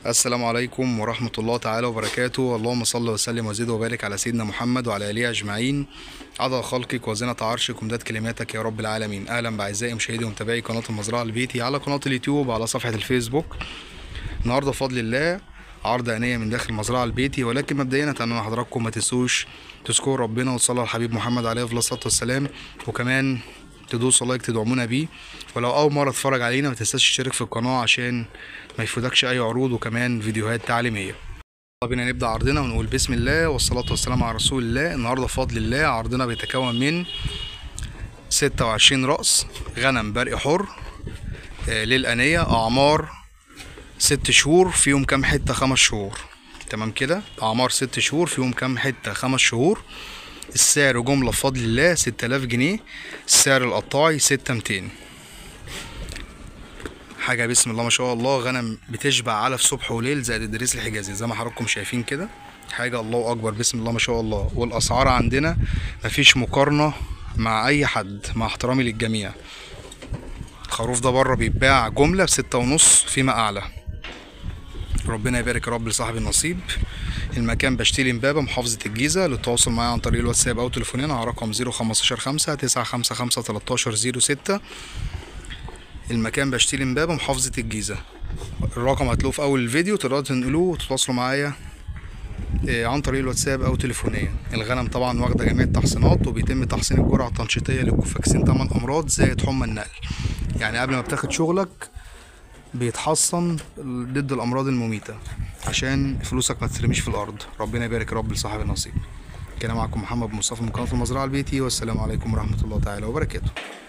السلام عليكم ورحمة الله تعالى وبركاته اللهم صل وسلم وزد وبارك على سيدنا محمد وعلى آله أجمعين عدد خلقك وزنة عرشك ومداد كلماتك يا رب العالمين أهلا بأعزائي مشاهدي ومتابعي قناة المزرعة البيتي على قناة اليوتيوب وعلى صفحة الفيسبوك النهاردة بفضل الله عرض أنية من داخل المزرعة البيتي ولكن مبدئيا أتمنى حضراتكم ما تنسوش تذكروا ربنا وتصلوا على الحبيب محمد عليه أفضل الصلاة والسلام وكمان تدوسوا لايك تدعمونا بيه ولو اول مره تتفرج علينا ما تنساش تشترك في القناه عشان ما يفوتكش اي عروض وكمان فيديوهات تعليميه يلا بينا نبدا عرضنا ونقول بسم الله والصلاه والسلام على رسول الله النهارده بفضل الله عرضنا بيتكون من 26 راس غنم برق حر آه، للأنية أعمار ست شهور فيهم كام حتة خمس شهور تمام كده أعمار ست شهور فيهم كام حتة خمس شهور السعر جملة بفضل الله ستة آلاف جنيه السعر القطاعي ستة ميتين حاجة بسم الله ما شاء الله غنم بتشبع علف صبح وليل زائد الدريس الحجازي زي ما حضراتكم شايفين كده حاجة الله أكبر بسم الله ما شاء الله والأسعار عندنا مفيش مقارنة مع أي حد مع احترامي للجميع الخروف ده بره بيتباع جملة بستة ونص فيما أعلى ربنا يبارك يا رب لصاحب النصيب المكان بشتري امبابة محافظة الجيزة للتواصل معايا عن طريق الواتساب أو تليفونين على رقم زيرو خمستاشر خمسة تسعة خمسة خمسة تلاتاشر زيرو ستة المكان بشتري امبابة محافظة الجيزة الرقم هتلاقوه في أول الفيديو تقدروا تنقلوه وتتواصلوا معايا آه، عن طريق الواتساب أو تليفونيا الغنم طبعا واخدة جميع التحصينات وبيتم تحصين الجرعة التنشيطية للكوفاكسين 8 أمراض زائد حمى النقل يعني قبل ما بتاخد شغلك بيتحصن ضد الامراض المميته عشان فلوسك ما تترميش في الارض ربنا يبارك يا رب لصاحب النصيب كان معكم محمد مصطفى من قناه المزرعه البيتي والسلام عليكم ورحمه الله تعالى وبركاته